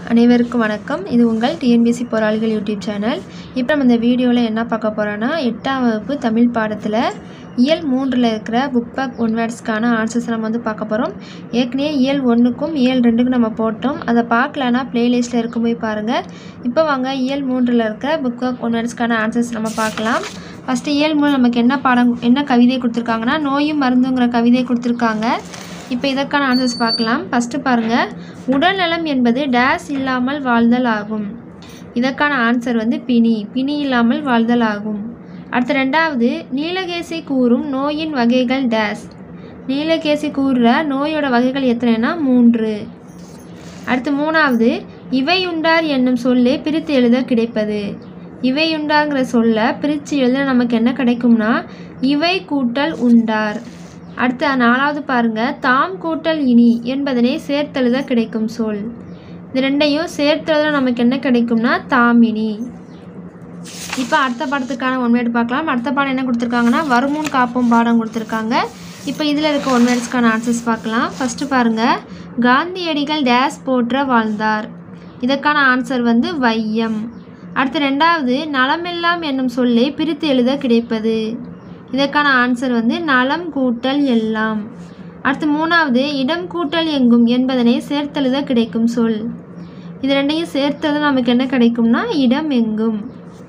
அனைவருக்கும் வணக்கம் இது உங்கள் டிஎன்பிஎஸ்சி போராளிகள் யூடியூப் சேனல் இப்போ நம்ம இந்த வீடியோவில் என்ன பார்க்க போகிறோன்னா எட்டாம் வகுப்பு தமிழ் பாடத்தில் இயல் மூன்றில் இருக்கிற புக் பேக் ஒன் வேர்ட்ஸ்க்கான ஆன்சர்ஸ் நம்ம வந்து பார்க்க போகிறோம் ஏற்கனவே இயல் ஒன்றுக்கும் இயல் ரெண்டுக்கும் நம்ம போட்டோம் அதை பார்க்கலன்னா ப்ளேலிஸ்ட்டில் இருக்கும் போய் பாருங்கள் இப்போ வாங்க இயல் மூன்றில் இருக்க புக் பேக் ஒன் வேர்ட்ஸ்க்கான ஆன்சர்ஸ் நம்ம பார்க்கலாம் ஃபஸ்ட்டு இயல் மூணு நமக்கு என்ன பாடம் என்ன கவிதை கொடுத்துருக்காங்கன்னா நோயும் மருந்துங்கிற கவிதை கொடுத்துருக்காங்க இப்போ இதற்கான ஆன்சர்ஸ் பார்க்கலாம் ஃபஸ்ட்டு பாருங்கள் உடல்நலம் என்பது டேஸ் இல்லாமல் வாழ்தல் ஆகும் இதற்கான ஆன்சர் வந்து பிணி பிணி இல்லாமல் வாழ்தல் ஆகும் அடுத்து ரெண்டாவது நீலகேசி கூறும் நோயின் வகைகள் டேஸ் நீலகேசி கூறுற நோயோட வகைகள் எத்தனைனா மூன்று அடுத்து மூணாவது இவையுண்டார் என்னும் சொல்லே பிரித்து எழுத கிடைப்பது இவையுண்டாங்கிற சொல்ல பிரித்து எழுத நமக்கு என்ன கிடைக்கும்னா இவை கூட்டல் உண்டார் அடுத்து நாலாவது பாருங்க தாம் கூட்டல் இனி என்பதனை சேர்த்தெழுத கிடைக்கும் சொல் இது ரெண்டையும் சேர்த்தெழுத நமக்கு என்ன கிடைக்கும்னா தாமினி இப்போ அடுத்த பாடத்துக்கான ஒன்வேர்டு பார்க்கலாம் அடுத்த பாடம் என்ன கொடுத்துருக்காங்கன்னா வருமுன் காப்போம் பாடம் கொடுத்துருக்காங்க இப்போ இதில் இருக்க ஒன்வேர்ட்ஸ்க்கான ஆன்சர்ஸ் பார்க்கலாம் ஃபஸ்ட்டு பாருங்கள் காந்தியடிகள் டேஸ் போற்ற வாழ்ந்தார் இதற்கான ஆன்சர் வந்து வையம் அடுத்து ரெண்டாவது நலமெல்லாம் என்னும் சொல்லை பிரித்து எழுத கிடைப்பது இதற்கான ஆன்சர் வந்து நலம் கூட்டல் எல்லாம் அடுத்து மூணாவது இடம் கூட்டல் எங்கும் என்பதனை சேர்த்தெழுத கிடைக்கும் சொல் இது ரெண்டையும் சேர்த்தது நமக்கு என்ன கிடைக்கும்னா இடம் எங்கும்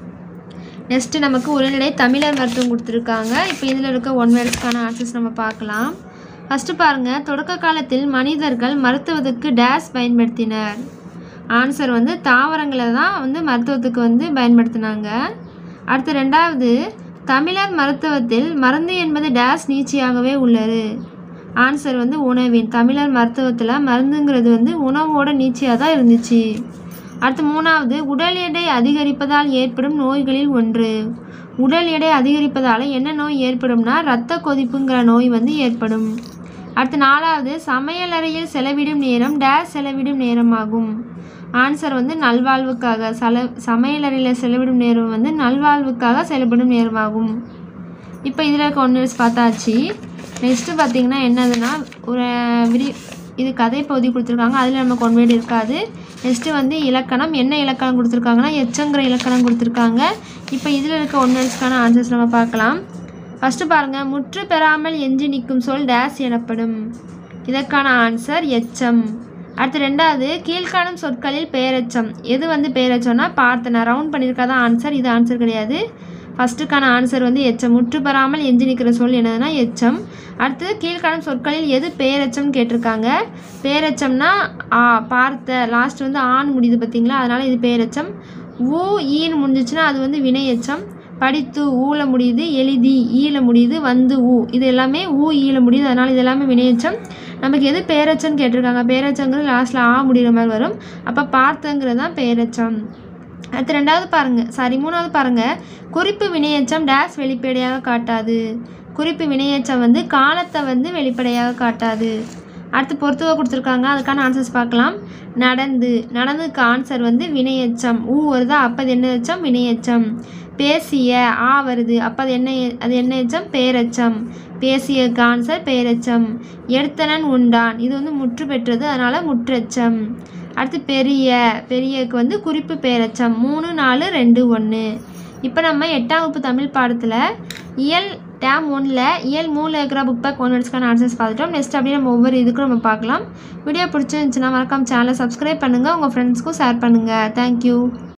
நெக்ஸ்ட்டு நமக்கு உரைநடை தமிழர் மருத்துவம் கொடுத்துருக்காங்க இப்போ இதில் இருக்க ஒன் வேர்ட்ஸ்க்கான ஆன்சர்ஸ் நம்ம பார்க்கலாம் ஃபஸ்ட்டு பாருங்கள் தொடக்க காலத்தில் மனிதர்கள் மருத்துவத்துக்கு டேஸ் பயன்படுத்தினர் ஆன்சர் வந்து தாவரங்களை தான் வந்து மருத்துவத்துக்கு வந்து பயன்படுத்தினாங்க அடுத்து ரெண்டாவது தமிழர் மருத்துவத்தில் மருந்து என்பது டேஸ் நீச்சியாகவே உள்ளது ஆன்சர் வந்து உணவின் தமிழர் மருத்துவத்தில் மருந்துங்கிறது வந்து உணவோட நீச்சியாக தான் இருந்துச்சு அடுத்து மூணாவது உடல் எடை அதிகரிப்பதால் ஏற்படும் நோய்களில் ஒன்று உடல் எடை அதிகரிப்பதால் என்ன நோய் ஏற்படும்னா இரத்த கொதிப்புங்கிற நோய் வந்து ஏற்படும் அடுத்து நாலாவது சமையலறையில் செலவிடும் நேரம் டேஸ் செலவிடும் நேரமாகும் ஆன்சர் வந்து நல்வாழ்வுக்காக செல சமையலறையில் செலவிடும் நேரம் வந்து நல்வாழ்வுக்காக செலவிடும் நேரமாகும் இப்போ இதில் இருக்க ஒன்று பார்த்தாச்சு நெக்ஸ்ட்டு பார்த்தீங்கன்னா என்னதுன்னா ஒரு விரி இது கதை பகுதி கொடுத்துருக்காங்க அதில் நமக்கு ஒன்வேடு இருக்காது நெக்ஸ்ட்டு வந்து இலக்கணம் என்ன இலக்கணம் கொடுத்துருக்காங்கன்னா எச்சங்கிற இலக்கணம் கொடுத்துருக்காங்க இப்போ இதில் இருக்க ஒன்வேர்ட்ஸ்க்கான ஆன்சர்ஸ் நம்ம பார்க்கலாம் ஃபஸ்ட்டு பாருங்கள் முற்று பெறாமல் எஞ்சி நிற்கும் சொல் டேஸ் எனப்படும் இதற்கான ஆன்சர் எச்சம் அடுத்து ரெண்டாவது கீழ்காணும் சொற்களில் பெயரெச்சம் எது வந்து பெயரெச்சம்னா பார்த்தேன் ரவுண்ட் பண்ணியிருக்காதான் ஆன்சர் இது ஆன்சர் கிடையாது ஃபஸ்ட்டுக்கான ஆன்சர் வந்து எச்சம் முற்று பெறாமல் எஞ்சி நிற்கிற சொல் என்னதுன்னா எச்சம் அடுத்து கீழ்காணும் சொற்களில் எது பேரெச்சம்னு கேட்டிருக்காங்க பேரெச்சம்னா ஆ பார்த்த லாஸ்ட் வந்து ஆண் முடியுது பார்த்தீங்களா அதனால் இது பேரெச்சம் ஊ ஈன்னு முடிஞ்சிச்சுன்னா அது வந்து வினை எச்சம் படித்து ஊல முடியுது எழுதி ஈல முடியுது வந்து ஊ இது எல்லாமே ஊ ஈல முடியுது அதனால் இது எல்லாமே வினையச்சம் நமக்கு எது பேரச்சம்னு கேட்டிருக்காங்க பேரச்சங்கிறது லாஸ்ட்டில் ஆ முடிகிற மாதிரி வரும் அப்போ பார்த்தங்கிறது தான் பேரச்சம் அடுத்து ரெண்டாவது பாருங்கள் சாரி மூணாவது பாருங்கள் குறிப்பு வினையச்சம் டேஸ் வெளிப்படையாக காட்டாது குறிப்பு வினையச்சம் வந்து காலத்தை வந்து வெளிப்படையாக காட்டாது அடுத்து பொறுத்துவ கொடுத்துருக்காங்க அதுக்கான ஆன்சர்ஸ் பார்க்கலாம் நடந்து நடந்ததுக்கு ஆன்சர் வந்து வினையச்சம் ஊ வருதா அப்போ அது என்ன எச்சம் வினையச்சம் பேசிய ஆ வருது அப்போ அது என்ன அது என்ன எச்சம் பேரச்சம் பேசியக்கு ஆன்சர் பேரச்சம் எடுத்தனன் உண்டான் இது வந்து முற்று பெற்றது அதனால் முற்றச்சம் அடுத்து பெரிய பெரியக்கு வந்து குறிப்பு பேரச்சம் மூணு நாலு ரெண்டு ஒன்று இப்போ நம்ம எட்டாம் வகுப்பு தமிழ் பாடத்தில் இயல் டேம் ஒன்றில் இயல் மூணில் இருக்கிற புக் பேக் ஒன் வேர்ட்ஸ்க்கான ஆன்சர்ஸ் பார்த்துட்டோம் நெக்ஸ்ட் அப்படியே நம்ம ஒவ்வொரு இதுக்கும் நம்ம பார்க்கலாம் வீடியோ பிடிச்சிருந்துச்சுன்னா மறக்காம சேனலை சப்ஸ்கிரைப் பண்ணுங்கள் உங்கள் ஃப்ரெண்ட்ஸ்க்கும் ஷேர் பண்ணுங்கள் தேங்க்யூ